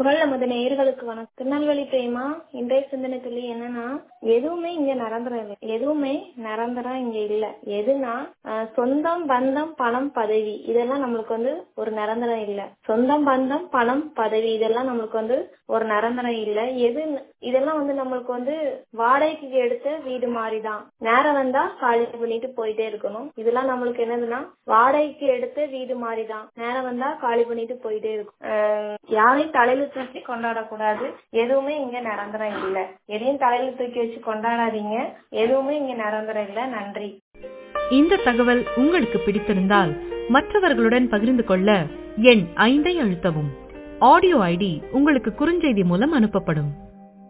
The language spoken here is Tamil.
குரல் நமது நேயர்களுக்கு வணக்கம் திருநெல்வேலி பிரேமா இன்றைய சிந்தனை துளி என்னன்னா எதுவுமே இங்க நிரந்தரம் இல்லை எதுவுமே நிரந்தரம் இங்க இல்ல எதுனா அஹ், சொந்தம் பந்தம் பணம் பதவி இதெல்லாம் நம்மளுக்கு வந்து ஒரு நிரந்தரம் இல்ல சொந்தம் பந்தம் பணம் பதவி இதெல்லாம் நம்மளுக்கு வந்து ஒரு நிரந்தரம் இல்ல எது இதெல்லாம் வந்து நம்மளுக்கு வந்து வாடகைக்கு எடுத்த வீடு மாதிரிதான் நேரம் வந்தா காலி பண்ணிட்டு போயிட்டே இருக்கணும் இதெல்லாம் நம்மளுக்கு என்னதுன்னா வாடகைக்கு எடுத்த வீடு மாதிரிதான் நேரம் வந்தா காலி பண்ணிட்டு போயிட்டே இருக்கும் அஹ் யாரையும் தலையில தூக்கி கொண்டாடக்கூடாது எதுவுமே இங்க நிரந்தரம் இல்ல எதையும் தலையில தூக்கி வச்சு கொண்டாடாதீங்க எதுவுமே இங்க நிரந்தரம் இல்ல நன்றி இந்த தகவல் உங்களுக்கு பிடித்திருந்தால் மற்றவர்களுடன் பகிர்ந்து கொள்ள எண் ஐந்தை அழுத்தவும் ஆடியோ ஐடி உங்களுக்கு குறுஞ்செய்தி மூலம் அனுப்பப்படும்